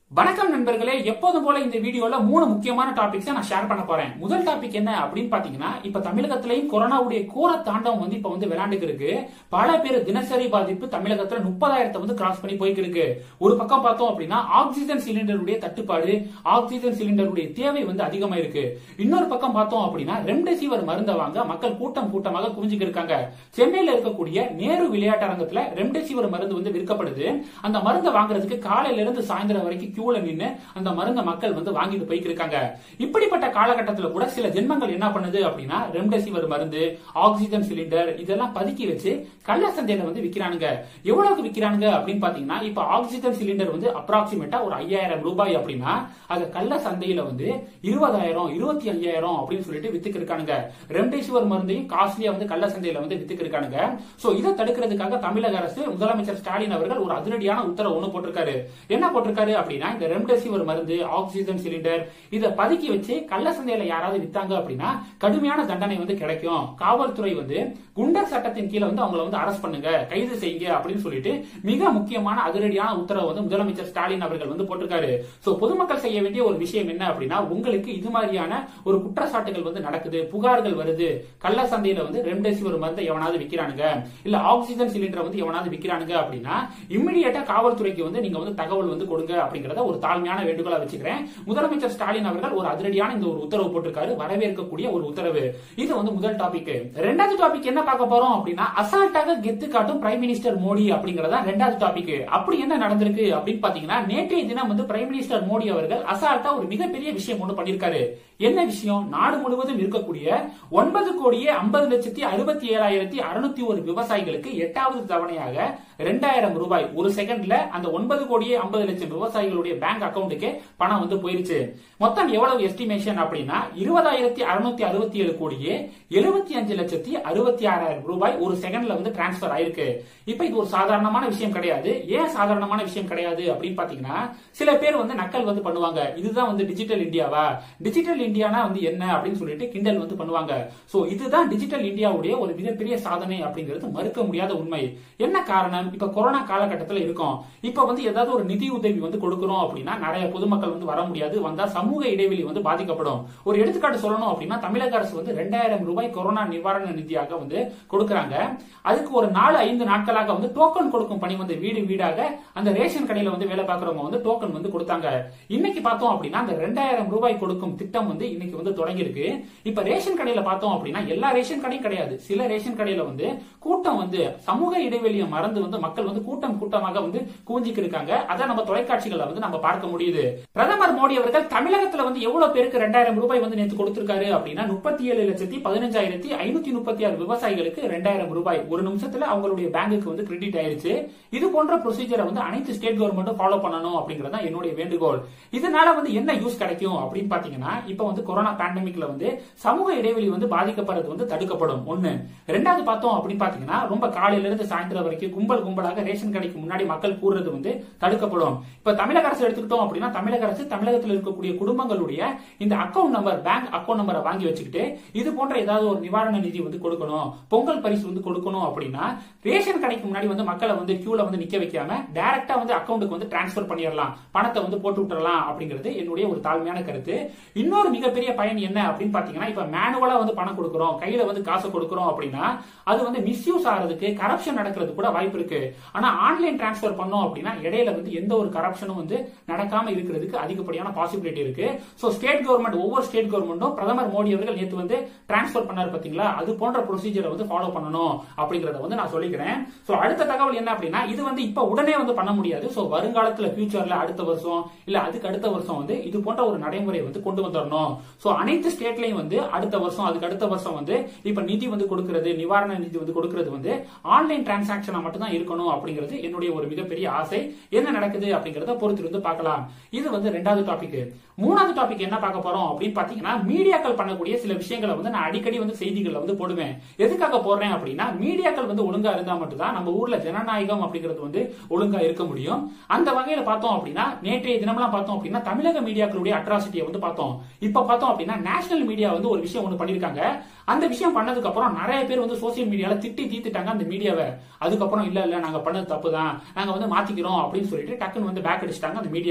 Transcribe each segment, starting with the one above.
வணக்கம் நண்பர்களே எப்போதும் போல இந்த வீடியோல மூணு முக்கியமான டாபிக்ஸ் நான் ஷேர் பண்ண போறேன் முதல் டாபிக் என்ன அப்படின்னு பாத்தீங்கன்னா இப்ப தமிழகத்திலையும் கொரோனாவுடைய கோர தாண்டவம் வந்து இப்ப வந்து விளையாண்டுக்கு இருக்கு பல பேர் தினசரி பாதிப்பு தமிழகத்துல முப்பதாயிரத்தை வந்து கிராஸ் பண்ணி போய்க்கு இருக்கு ஒரு பக்கம் பார்த்தோம் அப்படின்னா ஆக்சிஜன் சிலிண்டருடைய தட்டுப்பாடு ஆக்சிஜன் சிலிண்டருடைய தேவை வந்து அதிகமா இருக்கு இன்னொரு பக்கம் பார்த்தோம் அப்படின்னா ரெம்டெசிவர் மருந்தை வாங்க மக்கள் கூட்டம் கூட்டமாக குவிஞ்சுக்கு இருக்காங்க சென்னையில இருக்கக்கூடிய நேரு விளையாட்டரங்கத்துல ரெம்டெசிவர் மருந்து வந்து விற்கப்படுது அந்த மருந்தை வாங்குறதுக்கு காலையில இருந்து சாயந்தரம் வரைக்கும் கியூல நின்னு அந்த மருந்தை மக்கள் வந்து வாங்கிட்டு போய்க்கு இருக்காங்க இப்படிப்பட்ட காலகட்டத்துல கூட சில ஜென்மங்கள் என்ன பண்ணுது அப்படின்னா ரெம்டெசிவர் மருந்து ஆக்சிஜன் சிலிண்டர் இதெல்லாம் பதுக்கி வச்சு கள்ள சந்தையில வந்து விக்கிறானுங்க எவ்வளவுக்கு விக்கிறானுங்க அப்படின்னு பாத்தீங்கன்னா இப்ப ஆக்சிஜன் சிலிண்டர் வந்து அப்ராக்சிமேட்டா ஒரு ஐயாயிரம் ரூபாய் அப்படின்னா அது கள்ள சந்தையில வந்து இருபதாயிரம் இருபத்தி ஐயாயிரம் அப்படின்னு சொல்லிட்டு வித்துக்கு இருக்கானுங்க ரெம்டெசிவர் மருந்தையும் காஸ்ட்லியா வந்து கள்ள சந்தையில வந்து வித்துக்கு இருக்கானுங்க சோ இதை தடுக்கிறதுக்காக தமிழக அரசு முதலமைச்சர் ஸ்டாலின் அவர்கள் ஒரு அதிரடியான உத்தரவு ஒண்ணு போட்டிருக்காரு என்ன போட்டிருக்காரு அப்படின்னா இந்த ரெம்டெசிவர் மருந்து ஆக்சிஜன் சிலிண்டர் இதை பதுக்கி வச்சு கள்ள சந்தையில யாராவது வித்தாங்க அப்படின்னா கடுமையான தண்டனை வந்து கிடைக்கும் காவல்துறை வந்து குண்டர் சட்டத்தின் கீழே வந்து அவங்களை வந்து அரெஸ்ட் பண்ணுங்க கைது செய்யுங்க அப்படின்னு சொல்லிட்டு மிக முக்கியமான அதிரடியான உத்தரவு வந்து முதலமைச்சர் ஸ்டாலின் அவர்கள் வந்து போட்டிருக்காரு சோ பொதுமக்கள் செய்ய வேண்டிய ஒரு விஷயம் என்ன அப்படின்னா உங்களுக்கு இது மாதிரியான ஒரு குற்றச்சாட்டுகள் வந்து நடக்குது புகார்கள் வருது கள்ள சந்தையில வந்து ரெம்டெசிவர் மருந்தை எவனாவது விக்கிறானுங்க இல்ல ஆக்சிஜன் சிலிண்டரை வந்து எவனாவது விக்கிறானுங்க அப்படின்னா இம்மிடியேட்டா காவல்துறைக்கு வந்து நீங்க வந்து தகவல் வந்து கொடுங்க அப்படிங்கறத ஒரு தாழ்மையான வேண்டுகோளா வச்சுக்கிறேன் முதலமைச்சர் ஸ்டாலின் அவர்கள் ஒரு அதிரடியான இந்த ஒரு உத்தரவு போட்டிருக்காரு வரவேற்கக்கூடிய ஒரு உத்தரவு இது வந்து முதல் டாபிக் ரெண்டாவது டாபிக் என்ன பார்க்க போறோம் அப்படின்னா அசால்ட்டாக கெத்து காட்டும் பிரைம் மினிஸ்டர் மோடி அப்படிங்கறதா ரெண்டாவது டாபிக் அப்படி என்ன நடந்திருக்கு அப்படின்னு பாத்தீங்கன்னா நேற்றைய தினம் வந்து பிரைம் மினிஸ்டர் மோடி அவர்கள் அசால்ட்டா ஒரு மிகப்பெரிய விஷயம் ஒண்ணு பண்ணிருக்காரு என்ன விஷயம் நாடு முழுவதும் இருக்கக்கூடிய ஒன்பது கோடியே ஐம்பது லட்சத்தி அறுபத்தி ஏழாயிரத்தி அறுநூத்தி ஒரு விவசாயிகளுக்கு எட்டாவது தவணையாக ரெண்டாயிரம் ரூபாய் ஒரு செகண்ட்ல அந்த ஒன்பது கோடியே ஐம்பது லட்சம் விவசாயிகளுடைய பேங்க் அக்கௌண்ட்டுக்கு பணம் வந்து போயிருச்சு மொத்தம் எவ்வளவு எஸ்டிமேஷன் அப்படின்னா இருபதாயிரத்தி அறுநூத்தி அறுபத்தி ஏழு கோடியே எழுபத்தி அஞ்சு லட்சத்தி அறுபத்தி ஆறாயிரம் ரூபாய் ஒரு செகண்ட்ல வந்து டிரான்ஸ்பர் ஆயிருக்கு இப்ப இது ஒரு சாதாரணமான விஷயம் கிடையாது ஏன் சாதாரணமான விஷயம் கிடையாது அப்படின்னு பாத்தீங்கன்னா சில பேர் வந்து நக்கல் வந்து பண்ணுவாங்க இதுதான் வந்து டிஜிட்டல் இந்தியாவா டிஜிட்டல் இந்தியானா வந்து என்ன அப்படின்னு சொல்லிட்டு கிண்டல் வந்து பண்ணுவாங்க சோ இதுதான் டிஜிட்டல் இந்தியாவுடைய ஒரு மிகப்பெரிய சாதனை அப்படிங்கிறது மறுக்க முடியாத உண்மை என்ன காரணம் இப்ப கொரோனா காலகட்டத்தில் இருக்கும் இப்ப வந்து ஏதாவது ஒரு நிதி உதவி வந்து கொடுக்கிறோம் அப்படின்னா நிறைய பொதுமக்கள் வந்து வர முடியாது வந்தா சமூக இடைவெளி வந்து பாதிக்கப்படும் ஒரு எடுத்துக்காட்டு சொல்லணும் அப்படின்னா தமிழக அரசு வந்து ரெண்டாயிரம் ரூபாய் கொரோனா நிவாரண நிதியாக வந்து கொடுக்கறாங்க அதுக்கு ஒரு நாலு ஐந்து நாட்களாக வந்து டோக்கன் கொடுக்கும் பணி வந்து வீடு வீடாக அந்த ரேஷன் கடையில வந்து வேலை பார்க்கறவங்க வந்து டோக்கன் வந்து கொடுத்தாங்க இன்னைக்கு பார்த்தோம் அப்படின்னா அந்த ரெண்டாயிரம் ரூபாய் கொடுக்கும் திட்டம் வந்து இன்னைக்கு வந்து தொடங்கி இருக்கு இப்ப ரேஷன் கடையில பார்த்தோம் அப்படின்னா எல்லா ரேஷன் கடையும் கிடையாது சில ரேஷன் கடையில வந்து கூட்டம் வந்து சமூக இடைவெளியை மறந்து வந்து மக்கள் வந்து கூட்டம் கூட்டமாக வந்து குவிஞ்சிக்கு இருக்காங்க அதை நம்ம தொலைக்காட்சிகளை வந்து நம்ம பார்க்க முடியுது பிரதமர் மோடி அவர்கள் தமிழகத்துல வந்து எவ்வளவு பேருக்கு ரெண்டாயிரம் ரூபாய் வந்து நேற்று கொடுத்திருக்காரு அப்படின்னா முப்பத்தி ஏழு லட்சத்தி பதினஞ்சாயிரத்தி ஐநூத்தி முப்பத்தி ஆறு விவசாயிகளுக்கு ரெண்டாயிரம் ரூபாய் ஒரு நிமிஷத்துல அவங்களுடைய பேங்குக்கு வந்து கிரெடிட் ஆயிருச்சு இது போன்ற ப்ரொசீஜரை வந்து அனைத்து ஸ்டேட் கவர்மெண்ட்டும் ஃபாலோ பண்ணணும் அப்படிங்கறது தான் என்னுடைய வேண்டுகோள் இதனால வந்து என்ன யூஸ் கிடைக்கும் அப்படின்னு பாத்தீங்கன்னா இப்ப வந்து கொரோனா பேண்டமிக்ல வந்து சமூக இடைவெளி வந்து பாதிக்கப்படுறது வந்து தடுக்கப்படும் ஒண்ணு ரெண்டாவது பார்த்தோம் அப்படின்னு பாத்தீங்கன்னா ரொம்ப காலையில இருந்து சாயந்தரம் வரைக்கும் கும்பல் கும்பலாக ரேஷன் கடைக்கு முன்னாடி மக்கள் கூடுறது வந்து தடுக்கப்படும் இப்ப தமிழக அரசு எடுத்துக்கிட்டோம் அப்படின்னா தமிழக அரசு தமிழகத்தில் இருக்கக்கூடிய குடும்பங்களுடைய இந்த அக்கௌண்ட் நம்பர் பேங்க் அக்கௌண்ட் நம்பரை வாங்கி வச்சுக்கிட்டு இது போன்ற ஏதாவது ஒரு நிவாரண நிதி வந்து கொடுக்கணும் பொங்கல் பரிசு வந்து கொடுக்கணும் அப்படின்னா ரேஷன் கடைக்கு முன்னாடி வந்து மக்களை வந்து கியூல வந்து நிக்க வைக்காம டைரக்டா வந்து அக்கௌண்ட்டுக்கு வந்து டிரான்ஸ்பர் பண்ணிடலாம் பணத்தை வந்து போட்டு விட்டுறலாம் அப்படிங்கிறது என்னுடைய ஒரு தாழ்மையான கருத்து இன்னொரு மிகப்பெரிய பயன் என்ன அப்படின்னு பாத்தீங்கன்னா இப்ப மேனுவலா வந்து பணம் கொடுக்குறோம் கையில வந்து காசு கொடுக்குறோம் அப்படின்னா அது வந்து மிஸ்யூஸ் ஆகிறதுக்கு கரப்ஷன் நடக்கிறது கூட வாய்ப்பு இருக்கு ஆனா ஆன்லைன் டிரான்ஸ்பர் பண்ணோம் அப்படின்னா இடையில வந்து எந்த ஒரு கரப்ஷனும் வந்து நடக்காம இருக்கிறதுக்கு அதிகப்படியான பாசிபிலிட்டி இருக்கு சோ ஸ்டேட் கவர்மெண்ட் ஒவ்வொரு ஸ்டேட் கவர்மெண்ட்டும் பிரதமர் மோடி அவர்கள் நேற்று வந்து டிரான்ஸ்பர் பண்ணாரு பாத்தீங்களா அது போன்ற ப்ரொசீஜரை வந்து ஃபாலோ பண்ணணும் அப்படிங்கறத வந்து நான் சொல்லிக்கிறேன் சோ அடுத்த தகவல் என்ன அப்படின்னா இது வந்து இப்ப உடனே வந்து பண்ண முடியாது சோ வருங்காலத்துல ஃபியூச்சர்ல அடுத்த வருஷம் இல்ல அதுக்கு அடுத்த வருஷம் வந்து இது போன்ற ஒரு நடைமுறை வந்து கொண்டு வந்துடணும் சோ அனைத்து ஸ்டேட்லயும் வந்து அடுத்த வருஷம் அதுக்கு அடுத்த வருஷம் வந்து இப்ப நிதி வந்து கொடுக்கிறது நிவாரண நிதி வந்து கொடுக்கிறது வந்து ஆன்லைன் டிரான்சாக்சனா மட்டும் தான் இருக்கணும் அப்படிங்கிறது என்னுடைய ஒரு மிகப்பெரிய ஆசை என்ன நடக்குது அப்படிங்கறத பொறுத்திருந்து பார்க்கலாம் இது வந்து ரெண்டாவது டாபிக் மூணாவது டாபிக் என்ன பார்க்க போறோம் அப்படின்னு பாத்தீங்கன்னா மீடியாக்கள் பண்ணக்கூடிய சில விஷயங்களை வந்து நான் அடிக்கடி வந்து செய்திகள்ல வந்து போடுவேன் எதுக்காக போடுறேன் அப்படின்னா மீடியாக்கள் வந்து ஒழுங்கா இருந்தா மட்டும் தான் நம்ம ஊர்ல ஜனநாயகம் அப்படிங்கிறது வந்து ஒழுங்கா இருக்க முடியும் அந்த வகையில பார்த்தோம் அப்படின்னா நேற்றைய தினம்லாம் பார்த்தோம் அப்படின்னா தமிழக மீடியாக்களுடைய அட்ராசிட்டியை வந்து பார்த்தோம் இப்ப பார்த்தோம் அப்படின்னா நேஷனல் மீடியா வந்து ஒரு விஷயம் ஒன்று பண்ணிருக்காங்க அந்த விஷயம் பண்ணதுக்கு அப்புறம் நிறைய பேர் வந்து சோசியல் மீடியால திட்டி தீத்துட்டாங்க அந்த மீடியாவை அதுக்கப்புறம் இல்ல இல்ல நாங்க பண்ணது தப்பு தான் நாங்க வந்து மாத்திக்கிறோம் அப்படின்னு சொல்லிட்டு டக்குன்னு வந்து பேக் அடிச்சிட்டாங்க அந்த மீடியா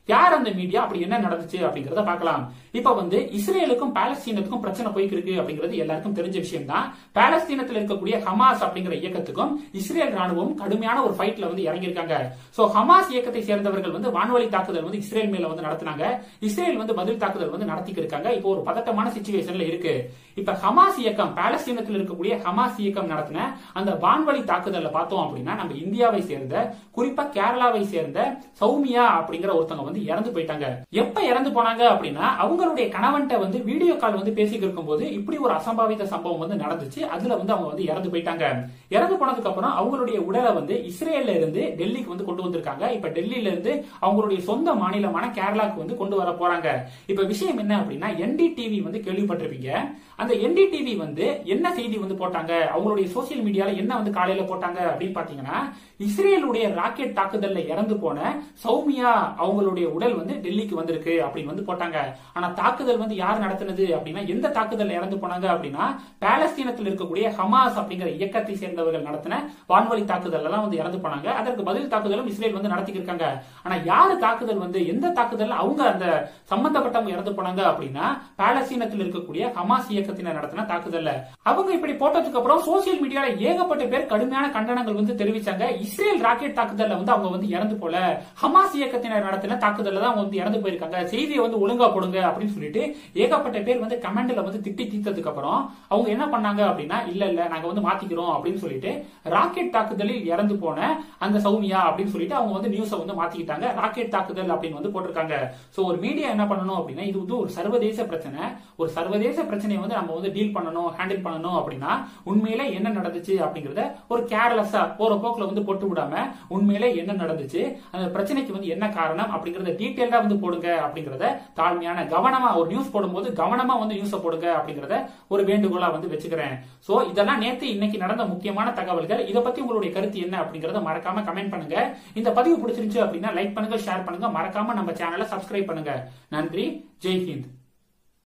யார் அந்த மீடியா அப்படி என்ன நடந்துச்சு அப்படிங்கறத பார்க்கலாம் இப்ப வந்து இஸ்ரேலுக்கும் பாலஸ்தீனத்துக்கும் பிரச்சனை போய்க்கு இருக்கு அப்படிங்கிறது எல்லாருக்கும் தெரிஞ்ச விஷயம் தான் பாலஸ்தீனத்தில் இருக்கக்கூடிய ஹமாஸ் அப்படிங்கிற இயக்கத்துக்கும் இஸ்ரேல் ராணுவம் கடுமையான ஒரு ஃபைட்ல வந்து இறங்கியிருக்காங்க சோ ஹமாஸ் இயக்கத்தை சேர்ந்தவர்கள் வந்து வான்வழி தாக்குதல் வந்து இஸ்ரேல் மேல வந்து நடத்தினாங்க இஸ்ரேல் வந்து பதில் தாக்குதல் வந்து நடத்திக்கு இருக்காங்க இப்போ ஒரு பதட்டமான சுச்சுவேஷன்ல இருக்கு இப்ப ஹமாஸ் இயக்கம் பாலஸ்தீனத்தில் இருக்கக்கூடிய ஹமாஸ் இயக்கம் நடத்தின அந்த வான்வழி தாக்குதல்ல பார்த்தோம் அப்படின்னா நம்ம இந்தியாவை சேர்ந்த குறிப்பா கேரளாவை சேர்ந்த சௌமியா அப்படிங்கிற ஒருத்தவங்க வந்து இறந்து போயிட்டாங்க எப்ப இறந்து போனாங்க அப்படின்னா அவங்களுடைய கணவன்கிட்ட வந்து வீடியோ கால் வந்து பேசிக்கிட்டு இருக்கும்போது இப்படி ஒரு அசம்பாவித சம்பவம் வந்து நடந்துச்சு அதுல வந்து அவங்க வந்து இறந்து போயிட்டாங்க இறந்து போனதுக்கு அப்புறம் அவங்களுடைய உடலை வந்து இஸ்ரேல்ல இருந்து டெல்லிக்கு வந்து கொண்டு வந்திருக்காங்க இப்ப டெல்லியில இருந்து அவங்களுடைய சொந்த மாநிலமான கேரளாக்கு வந்து கொண்டு வர போறாங்க இப்ப விஷயம் என்ன அப்படின்னா என்டிடிவி வந்து கேள்விப்பட்டிருப்பீங்க அந்த என்டிடிவி வந்து என்ன செய்தி வந்து போட்டாங்க அவங்களுடைய சோசியல் மீடியால என்ன வந்து காலையில போட்டாங்க அப்படின்னு பாத்தீங்கன்னா இஸ்ரேலுடைய ராக்கெட் தாக்குதல்ல இறந்து போன சௌமியா அவங்களுடைய உடல் வந்து டெல்லிக்கு வந்திருக்கு அப்படின்னு வந்து போட்டாங்க ஆனா தாக்குதல் வந்து யார் நடத்தினது அப்படின்னா எந்த தாக்குதல்ல இறந்து போனாங்க அப்படின்னா பாலஸ்தீனத்தில் இருக்கக்கூடிய ஹமாஸ் அப்படிங்கிற இயக்கத்தை சேர்ந்தவர்கள் நடத்தின வான்வழி தாக்குதல் எல்லாம் வந்து இறந்து போனாங்க அதற்கு பதில் தாக்குதலும் இஸ்ரேல் வந்து நடத்திக்கிட்டு இருக்காங்க ஆனா யாரு தாக்குதல் வந்து எந்த தாக்குதல் அவங்க அந்த சம்பந்தப்பட்டவங்க இறந்து போனாங்க அப்படின்னா பாலஸ்தீனத்தில் இருக்கக்கூடிய ஹமாஸ் இயக்கத்தினர் நடத்தின தாக்குதல்ல அவங்க இப்படி போட்டதுக்கு அப்புறம் சோசியல் மீடியால ஏகப்பட்ட பேர் கடுமையான கண்டனங்கள் வந்து தெரிவிச்சாங்க இஸ்ரேல் ராக்கெட் தாக்குதல்ல வந்து அவங்க வந்து இறந்து போல ஹமாஸ் இயக்கத்தினர் நடத்தின தாக்குதல்ல தான் அவங்க வந்து இறந்து போயிருக்காங்க செய்தியை வந்து ஒழுங்கா போடுங்க அப்படின்னு சொல்லிட்டு ஏகப்பட்ட பேர் வந்து கமெண்ட்ல வந்து திட்டி தீர்த்ததுக்கு அப்புறம் அவங்க என்ன பண்ணாங்க அப்படின்னா இல்ல இல்ல நாங்க வந்து மாத்திக்கிறோம் அப்படின்னு சொல்லிட்டு ராக்கெட் தாக்குதலில் இறந்து போன அந்த சௌமியா அப்படின்னு சொல்லிட்டு அவங்க வந்து நியூஸை வந்து மாத்திக்கிட்டாங்க ராக்கெட் தாக்குதல் அப்படின்னு வந்து போட்டிருக்காங்க சோ ஒரு மீடியா என்ன பண்ணணும் அப்படின்னா இது வந்து ஒரு சர்வதேச பிரச்சனை ஒரு சர்வதேச பிரச்சனையை வந்து நம்ம வந்து டீல் பண்ணணும் ஹேண்டில் பண்ணணும் அப்படின்னா உண்மையில என்ன நடந்துச்சு அப்படிங்கறத ஒரு கேர்லெஸ்ஸா போற போக்குல வந்து போட்டு விடாம உண்மையில என்ன நடந்துச்சு அந்த பிரச்சனைக்கு வந்து என்ன காரணம் அப்படிங்கறத டீட்டெயிலா வந்து போடுங்க அப்படிங்கறத தாழ்மையான கவனமா ஒரு நியூஸ் போடும்போது கவனமா வந்து நியூஸை போடுங்க அப்படிங்கறத ஒரு வேண்டுகோளா வந்து வச்சுக்கிறேன் சோ இதெல்லாம் நேத்து இன்னைக்கு நடந்த முக்கியமான தகவல்கள் இதை பத்தி உங்களுடைய கருத்து என்ன அப்படிங்கறத மறக்காம கமெண்ட் பண்ணுங்க இந்த பதிவு பிடிச்சிருந்துச்சு அப்படின்னா லைக் பண்ணுங்க ஷேர் பண்ணுங்க மறக்காம நம்ம சேனலை சப்ஸ்கிரைப் பண்ணுங்க நன்றி ஜெய் ஹிந்த்